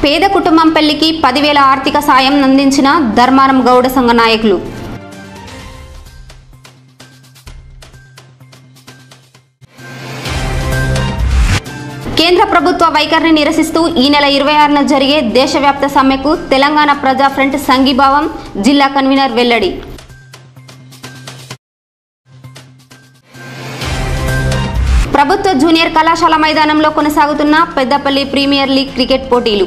పేద కుటుంబం పెళ్లికి పదివేల ఆర్థిక సాయం అందించిన ధర్మారం గౌడ సంఘ నాయకులు కేంద్ర ప్రభుత్వ వైఖరిని నిరసిస్తూ ఈ నెల ఇరవై ఆరున జరిగే దేశవ్యాప్త సమ్మెకు తెలంగాణ ప్రజా ఫ్రంట్ సంఘీభావం జిల్లా కన్వీనర్ వెల్లడి ప్రభుత్వ జూనియర్ కళాశాల మైదానంలో కొనసాగుతున్న పెద్దపల్లి ప్రీమియర్ లీగ్ క్రికెట్ పోటీలు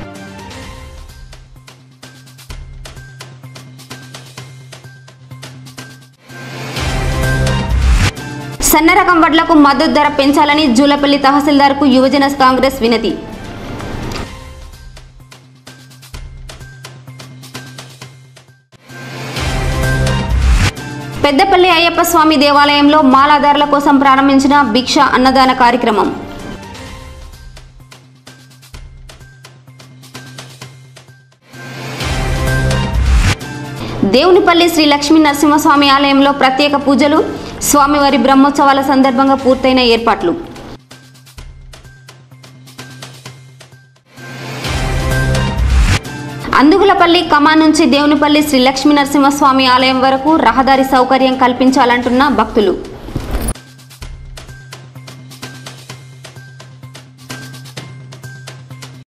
సన్న రకం వడ్లకు మద్దతు ధర పెంచాలని జూలపల్లి తహసీల్దార్కు యువజన కాంగ్రెస్ వినతి పెద్దపల్లి అయ్యప్ప స్వామి దేవాలయంలో మాలాదారుల కోసం ప్రారంభించిన భిక్ష అన్నదాన కార్యక్రమం దేవునిపల్లి శ్రీ లక్ష్మీ నరసింహస్వామి ఆలయంలో ప్రత్యేక పూజలు స్వామివారి బ్రహ్మోత్సవాల సందర్భంగా పూర్తయిన ఏర్పాట్లు అందుగులపల్లి కమా నుంచి దేవునిపల్లి శ్రీ లక్ష్మీ నరసింహస్వామి ఆలయం వరకు రహదారి సౌకర్యం కల్పించాలంటున్న భక్తులు